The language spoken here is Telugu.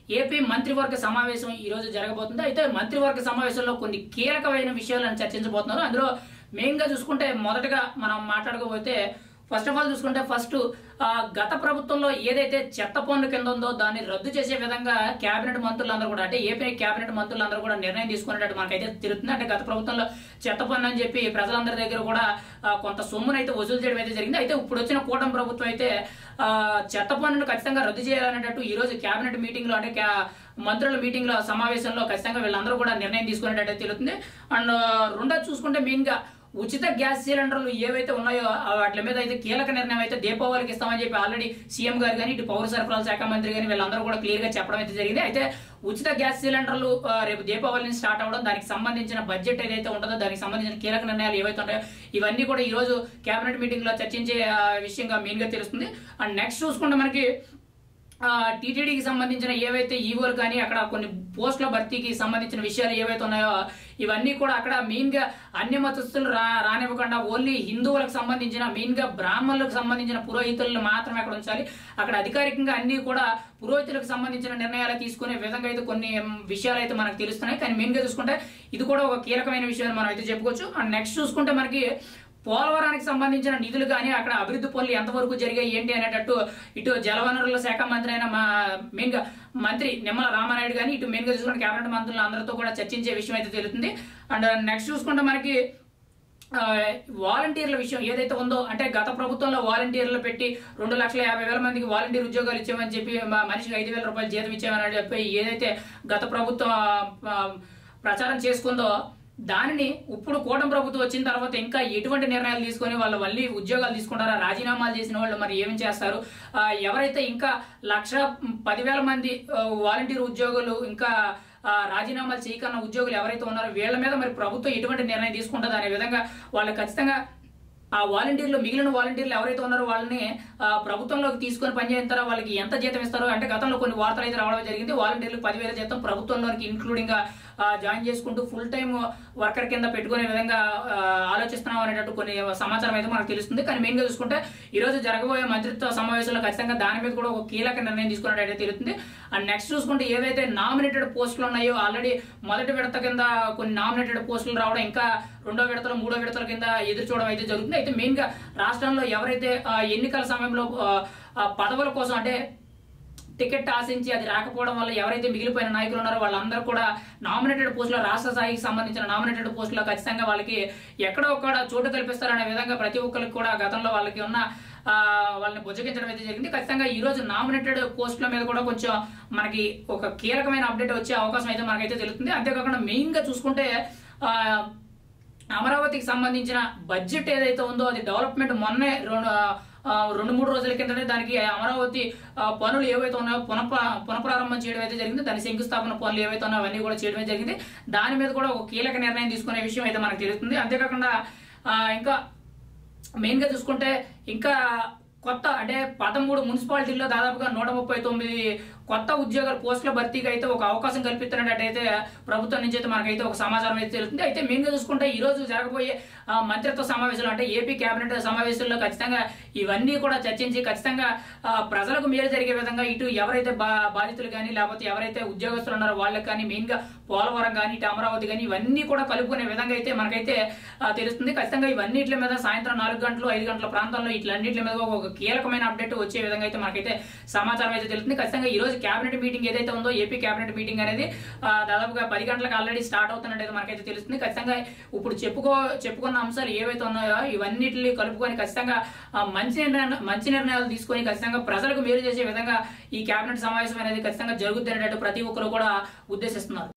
ఏపీ మంత్రివర్గ సమావేశం ఈ రోజు జరగబోతుంది అయితే మంత్రివర్గ సమావేశంలో కొన్ని కీలకమైన విషయాలను చర్చించబోతున్నారు అందులో మెయిన్ గా చూసుకుంటే మొదటగా మనం మాట్లాడుకోబోతే ఫస్ట్ ఆఫ్ ఆల్ చూసుకుంటే ఫస్ట్ ఆ, గత ప్రభుత్వంలో ఏదైతే చెత్త పన్ను కింద ఉందో దాన్ని రద్దు చేసే విధంగా కేబినెట్ మంత్రులందరూ కూడా అంటే ఏపీ కేబినెట్ మంత్రులందరూ కూడా నిర్ణయం తీసుకునేటట్టు మనకైతే తిరుగుతుంది అంటే గత ప్రభుత్వంలో చెత్త పన్ను అని చెప్పి ప్రజలందరి దగ్గర కూడా ఆ, కొంత సొమ్మును అయితే వసూలు చేయడం అయితే జరిగింది అయితే ఇప్పుడు వచ్చిన కూటమి ప్రభుత్వం అయితే ఆ, చెత్త పన్నును ఖచ్చితంగా రద్దు చేయాలనేటట్టు ఈ రోజు కేబినెట్ మీటింగ్ లో అంటే క్యా- మంత్రుల మీటింగ్ లో సమావేశంలో ఖచ్చితంగా వీళ్ళందరూ కూడా నిర్ణయం తీసుకునేటట్టు తెలుస్తుంది అండ్ రెండోది చూసుకుంటే మెయిన్ గా ఉచిత గ్యాస్ సిలిండర్లు ఏవైతే ఉన్నాయో ఆ వాటి మీద అయితే కీలక నిర్ణయం అయితే దీపావళికి ఇస్తామని చెప్పి ఆల్రెడీ సీఎం గారు కానీ ఇటు పౌర సరఫరాల శాఖ మంత్రి కానీ వీళ్ళందరూ కూడా క్లియర్ గా చెప్పడం అయితే జరిగింది అయితే ఉచిత గ్యాస్ సిలిండర్లు ఆ, రేపు దీపావళి నుంచి స్టార్ట్ అవ్వడం దానికి సంబంధించిన బడ్జెట్ ఏదైతే ఉంటుందో దానికి సంబంధించిన కీలక నిర్ణయాలు ఏవైతే ఉంటాయో ఇవన్నీ కూడా ఈ రోజు కేబినెట్ మీటింగ్ లో చర్చించే ఆ, విషయంగా మెయిన్ గా తెలుస్తుంది అండ్ నెక్స్ట్ చూసుకుంటే మనకి టీటీడీకి సంబంధించిన ఏవైతే ఈవోలు కానీ అక్కడ కొన్ని పోస్టుల భర్తీకి సంబంధించిన విషయాలు ఏవైతే ఉన్నాయో ఇవన్నీ కూడా అక్కడ మెయిన్ గా అన్య మతస్థులు రా రానివ్వకుండా ఓన్లీ హిందువులకు సంబంధించిన మెయిన్ గా బ్రాహ్మణులకు సంబంధించిన పురోహితులను మాత్రమే అక్కడ ఉంచాలి అక్కడ అధికారికంగా అన్ని కూడా పురోహితులకు సంబంధించిన నిర్ణయాలు తీసుకునే విధంగా అయితే కొన్ని మ్, విషయాలు అయితే మనకు తెలుస్తున్నాయి కానీ మెయిన్ గా చూసుకుంటే ఇది కూడా ఒక కీలకమైన విషయం మనం అయితే చెప్పుకోవచ్చు అండ్ నెక్స్ట్ చూసుకుంటే మనకి పోలవరానికి సంబంధించిన నిధులు కానీ అక్కడ అభివృద్ధి పనులు ఎంతవరకు జరిగాయి ఏంటి అనేటట్టు ఇటు జలవనరుల శాఖ మంత్రి అయిన మా మెయిన్ గా మంత్రి నిమ్మల రామానాయుడు కానీ ఇటు మెయిన్ గా చూసుకుంటే కేబినెట్ మంత్రులు అందరితో కూడా చర్చించే విషయం అయితే తెలుస్తుంది అండ్ నెక్స్ట్ చూసుకుంటే మనకి ఆ, వాలంటీర్ల విషయం ఏదైతే ఉందో అంటే గత ప్రభుత్వంలో వాలంటీర్లు పెట్టి రెండు లక్షల యాభై వేల మందికి వాలంటీర్ ఉద్యోగాలు ఇచ్చామని చెప్పి మా మనిషికి ఐదు వేల రూపాయలు జీతం ఇచ్చామని చెప్పి ఏదైతే గత ప్రభుత్వం ఆ, ఆ, ప్రచారం చేసుకుందో దానిని ఇప్పుడు కూటమి ప్రభుత్వం వచ్చిన తర్వాత ఇంకా ఎటువంటి నిర్ణయాలు తీసుకొని వాళ్ళు మళ్ళీ ఉద్యోగాలు తీసుకుంటారా రాజీనామాలు చేసిన వాళ్ళు మరి ఏమి చేస్తారు ఆ, ఎవరైతే ఇంకా లక్ష పదివేల మంది ఆ, వాలంటీర్ ఉద్యోగులు ఇంకా ఆ, రాజీనామాలు చేయకన్న ఉద్యోగులు ఎవరైతే ఉన్నారో వీళ్ళ మీద మరి ప్రభుత్వం ఎటువంటి నిర్ణయం తీసుకుంటుంది అనే విధంగా వాళ్ళు ఖచ్చితంగా ఆ వాలంటీర్లు మిగిలిన వాలంటీర్లు ఎవరైతే ఉన్నారో వాళ్ళని ఆ, ప్రభుత్వంలోకి తీసుకొని పనిచేస్తారో వాళ్ళకి ఎంత జీతం ఇస్తారో అంటే గతంలో కొన్ని వార్తలు అయితే రావడం జరిగింది వాలంటీర్లు పదివేల జీతం ప్రభుత్వంలోకి ఇంక్లూడింగ్ గా ఆ, జాయిన్ చేసుకుంటూ ఫుల్ టైం వర్కర్ కింద పెట్టుకునే విధంగా ఆ, ఆలోచిస్తున్నాం అనేటట్టు కొన్ని సమాచారం అయితే మనకు తెలుస్తుంది కానీ మెయిన్ గా చూసుకుంటే ఈ రోజు జరగబోయే మంత్రిత్వ సమావేశంలో ఖచ్చితంగా దాని మీద కూడా ఒక కీలక నిర్ణయం తీసుకున్నట్టు తెలుస్తుంది అండ్ నెక్స్ట్ చూసుకుంటే ఏవైతే నామినేటెడ్ పోస్టులు ఉన్నాయో ఆల్రెడీ మొదటి విడత కింద కొన్ని నామినేటెడ్ పోస్టులు రావడం ఇంకా రెండో విడతలు మూడో విడతల కింద ఎదురు చూడడం అయితే జరుగుతుంది అయితే మెయిన్ గా రాష్ట్రంలో ఎవరైతే ఆ, ఎన్నికల సమయంలో ఆ, ఆ, పదవుల కోసం అంటే టికెట్ ఆశించి అది రాకపోవడం వల్ల ఎవరైతే మిగిలిపోయిన నాయకులు ఉన్నారో వాళ్ళందరూ కూడా నామినేటెడ్ పోస్టులో రాష్ట్ర స్థాయికి సంబంధించిన నామినేటెడ్ పోస్టులో ఖచ్చితంగా వాళ్ళకి ఎక్కడో ఒక్కడ చోటు కల్పిస్తారనే విధంగా ప్రతి ఒక్కరికి కూడా గతంలో వాళ్ళకి ఉన్న ఆ, వాళ్ళని బుజ్జగించడం అయితే జరిగింది ఖచ్చితంగా ఈ రోజు నామినేటెడ్ పోస్టుల మీద కూడా కొంచెం మనకి ఒక కీలకమైన అప్డేట్ వచ్చే అవకాశం అయితే మనకైతే తెలుస్తుంది అంతేకాకుండా మెయిన్ గా చూసుకుంటే ఆ, అమరావతికి సంబంధించిన బడ్జెట్ ఏదైతే ఉందో అది డెవలప్మెంట్ మొన్నే రెండు ఆ, రెండు మూడు రోజుల కిందనే దానికి అమరావతి ఆ, పనులు ఏవైతే ఉన్నాయో పునః పునఃప్రారంభం చేయడం అయితే జరిగింది దాని శంకుస్థాపన పనులు ఏవైతే ఉన్నాయో అవన్నీ కూడా చేయడమే జరిగింది దాని మీద కూడా ఒక కీలక నిర్ణయం తీసుకునే విషయం అయితే మనకు తెలుస్తుంది అంతేకాకుండా ఆ, ఇంకా మెయిన్ గా చూసుకుంటే ఇంకా కొత్త అంటే పదమూడు మున్సిపాలిటీల్లో దాదాపుగా నూట ముప్పై తొమ్మిది కొత్త ఉద్యోగాల పోస్టుల భర్తీకి అయితే ఒక అవకాశం కల్పిస్తున్నట్టయితే ప్రభుత్వం నుంచి అయితే మనకైతే ఒక సమాచారం అయితే తెలుస్తుంది అయితే మెయిన్ గా చూసుకుంటే ఈ రోజు జరగబోయే ఆ, మంత్రిత్వ సమావేశాలు అంటే ఏపీ కేబినెట్ సమావేశాల్లో ఖచ్చితంగా ఇవన్నీ కూడా చర్చించి ఖచ్చితంగా ఆ, ప్రజలకు మేలు జరిగే విధంగా ఇటు ఎవరైతే బా- బాధితులు కానీ లేకపోతే ఎవరైతే ఉద్యోగస్తులు ఉన్నారో వాళ్ళకి కానీ మెయిన్ గా పోలవరం కానీ ఇటు అమరావతి కానీ ఇవన్నీ కూడా కలుపుకునే విధంగా అయితే మనకైతే ఆ, తెలుస్తుంది ఖచ్చితంగా ఇవన్నిటి మీద సాయంత్రం నాలుగు గంటలు ఐదు గంటల ప్రాంతంలో ఇట్లన్నిటి మీద ఒక కీలకమైన అప్డేట్ వచ్చే విధంగా అయితే మనకైతే సమాచారం అయితే తెలుస్తుంది ఖచ్చితంగా ఈ రోజు కేబినెట్ మీటింగ్ ఏదైతే ఉందో ఏపీ కేబినెట్ మీటింగ్ అనేది ఆ, దాదాపుగా పది గంటలకు ఆల్రెడీ స్టార్ట్ అవుతున్నట్టు మనకైతే తెలుస్తుంది ఖచ్చితంగా ఇప్పుడు చెప్పుకో చెప్పుకున్న అంశాలు ఏవైతే ఉన్నాయో ఇవన్నిటిని కలుపుకొని ఖచ్చితంగా ఆ, మంచి నిర్ణయం మంచి నిర్ణయాలు తీసుకొని ఖచ్చితంగా ప్రజలకు మేలు చేసే విధంగా ఈ కేబినెట్ సమావేశం అనేది ఖచ్చితంగా జరుగుతున్నట్టు ప్రతి ఒక్కరు కూడా ఉద్దేశిస్తున్నారు